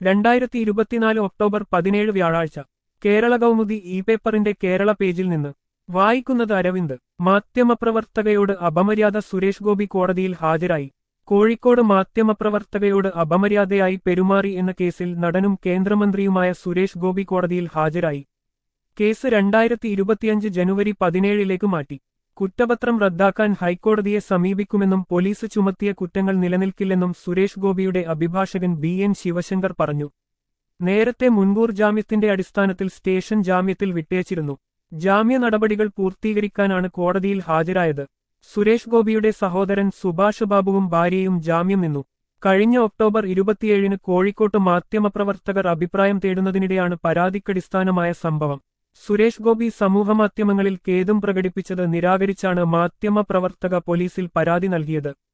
രണ്ടായിരത്തി ഇരുപത്തിനാല് ഒക്ടോബർ പതിനേഴ് വ്യാഴാഴ്ച കേരള കൗമുദി ഇ പേപ്പറിന്റെ കേരള പേജിൽ നിന്ന് വായിക്കുന്നത് അരവിന്ദ് മാധ്യമപ്രവർത്തകയോട് അപമര്യാദ സുരേഷ് ഗോപി കോടതിയിൽ ഹാജരായി കോഴിക്കോട് മാധ്യമപ്രവർത്തകയോട് അപമര്യാദയായി പെരുമാറി എന്ന കേസിൽ നടനും കേന്ദ്രമന്ത്രിയുമായ സുരേഷ് ഗോപി കോടതിയിൽ ഹാജരായി കേസ് രണ്ടായിരത്തി ഇരുപത്തിയഞ്ച് ജനുവരി പതിനേഴിലേക്ക് മാറ്റി കുറ്റപത്രം റദ്ദാക്കാൻ ഹൈക്കോടതിയെ സമീപിക്കുമെന്നും പോലീസ് ചുമത്തിയ കുറ്റങ്ങൾ നിലനിൽക്കില്ലെന്നും സുരേഷ് ഗോപിയുടെ അഭിഭാഷകൻ ബി എൻ ശിവശങ്കർ പറഞ്ഞു നേരത്തെ മുൻകൂർ ജാമ്യത്തിന്റെ അടിസ്ഥാനത്തിൽ സ്റ്റേഷൻ ജാമ്യത്തിൽ വിട്ടേച്ചിരുന്നു ജാമ്യ നടപടികൾ പൂർത്തീകരിക്കാനാണ് കോടതിയിൽ ഹാജരായത് സുരേഷ് ഗോപിയുടെ സഹോദരൻ സുഭാഷ് ബാബുവും ഭാര്യയും ജാമ്യം നിന്നു കഴിഞ്ഞ ഒക്ടോബർ ഇരുപത്തിയേഴിന് കോഴിക്കോട്ട് മാധ്യമപ്രവർത്തകർ അഭിപ്രായം തേടുന്നതിനിടെയാണ് പരാതിക്കടിസ്ഥാനമായ സംഭവം സുരേഷ് ഗോപി സമൂഹമാധ്യമങ്ങളിൽ ഖേദം പ്രകടിപ്പിച്ചത് നിരാകരിച്ചാണ് മാധ്യമപ്രവർത്തക പോലീസിൽ പരാതി നൽകിയത്